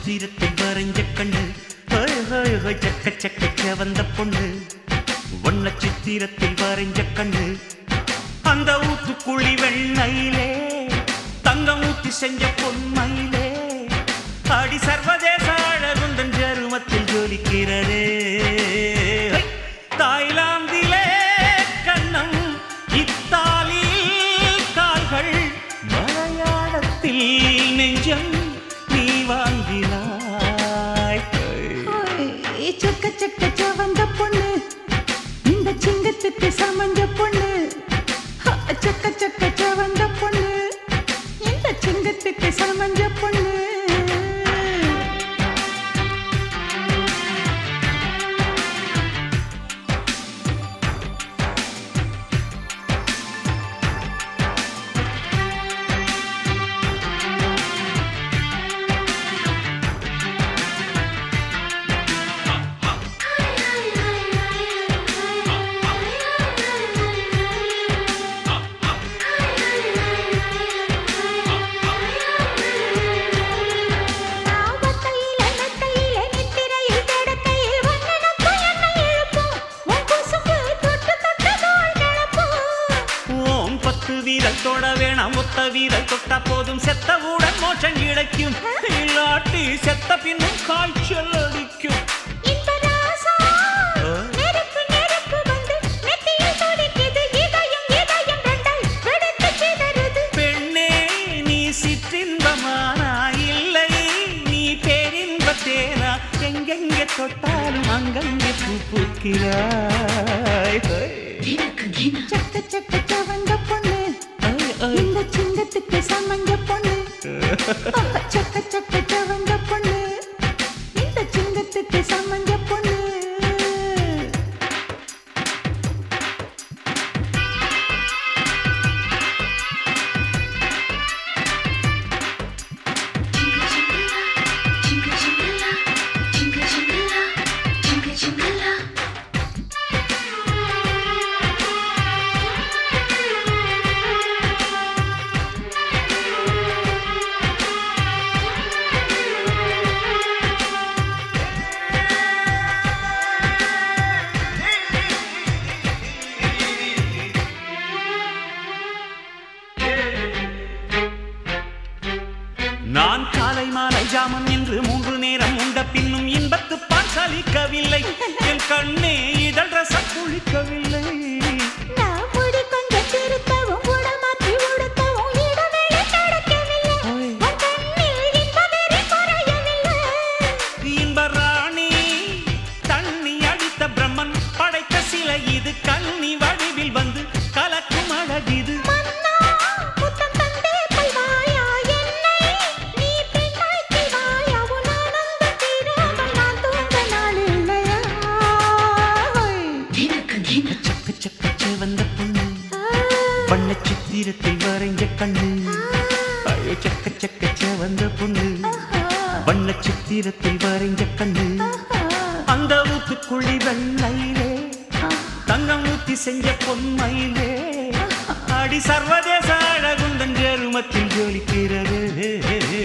சித்திரத்தில் வரைஞ்ச கண்ணு ஹோய் ஹோய் ஹோய் சக்க சக்க செவந்த பொண்ணு வண்ண சித்திரத்தில் வரைஞ்ச கண்ணு அந்த ஊத்துக்குழி வெண்ணையிலே தங்கம் ஊத்தி செஞ்ச பொன்மையிலே அடி சர்வதேச அழகுந்தன் ஜருமத்தில் ஜொலிக்கிறதே ஹை! தாய்லாந்திலே கண்ணம் இத்தாலியில் கால்கள் மலையாளத்தில் நெஞ்சம் நீ வாங்கினாய் ஓய், சொக்க சொக்க செவந்த பொண்ணு இந்த சிங்கத்துக்கு சமஞ்ச பொண்ணு ஹ, சொக்க சொக்க செவந்த பொண்ணு இந்த சிங்கத்துக்கு சமஞ்ச பொண்ணு ஆபத்தையில நெத்தையில நித்திரையில் கிடக்கையில் வண்ணனப்பு என்னை இழுக்கும் உன் குசும்பு தொட்டு தொட்டு தோள் கிளப்பும் ஓம் பத்து வீரல் தொட வேணாம் ஒத்த வீரல் தொட்டா போதும் செத்தவுடன் மோட்சம் கிடைக்கும் இல்லாட்டி செத்த பின்னும் காய்ச்சல் அடிக்கும் இந்த ராசா நெருப்பு நெருப்பு வந்து நெத்தியில் துடிக்குது இதயம் இதயம் ரெண்டாய் வெடித்து சிதறுது பெண்ணே நீ சிற்றின்பமானா இல்லை நீ பேரின்பத்தேனா எங்கெங்கே தொட்டாலும் அங்கங்கே பூ பூக்கிறாய் சக்க சக்க செவந்த பொண்ணு ஐ, ஐ. இந்த சிங்கத்துக்கு சமஞ்ச பொண்ணு சக்க சக்க செவந்த பொண்ணு இந்த சிங்கத்துக்கு சமஞ்ச பொண்ணு நான் காலை மாலை ஜாமம் என்று மூன்று நேரம் உண்ட பின்னும் இன்பத்து பால் சலிக்கவில்லை என் கண்ணே இதழ் ரசம் குளிக்கவில்லை நான் முடி கொஞ்சம் திருத்தவும் உடமாற்றி உடுத்தவும் இடவேளை கிடைக்கவில்லை ஓய். உன் கண்ணில் இன்ப வெறி குறையவில்லை இன்ப ராணி தண்ணி அடித்த பிரம்மன் படைத்த சிலை இது கண்ணி வடிவில் வந்து கலக்கும் அழகிது மன்னா முத்தம் தந்தே பல்வாயா என்னை நீ பெண்ணாக்கி வாயா உன் ஆனந்தம் தீராமல் நான் தூங்க நாள் இல்லையா சக்க சக்க செவந்த பொண்ணு வண்ண சித்திரத்தில் வரைஞ்ச கண்ணு ஐயோ சக்க சக்க செவந்த பொண்ணு வண்ண சித்திரத்தில் வரைஞ்ச கண்ணு அந்த ஊத்துக்குழி வெள்ளையிலே தங்கம் ஊத்தி செஞ்ச பொன்மையிலே அடி சர்வதேச அழகுந்தன் ஜெருமத்தில் ஜொலிக்கிறது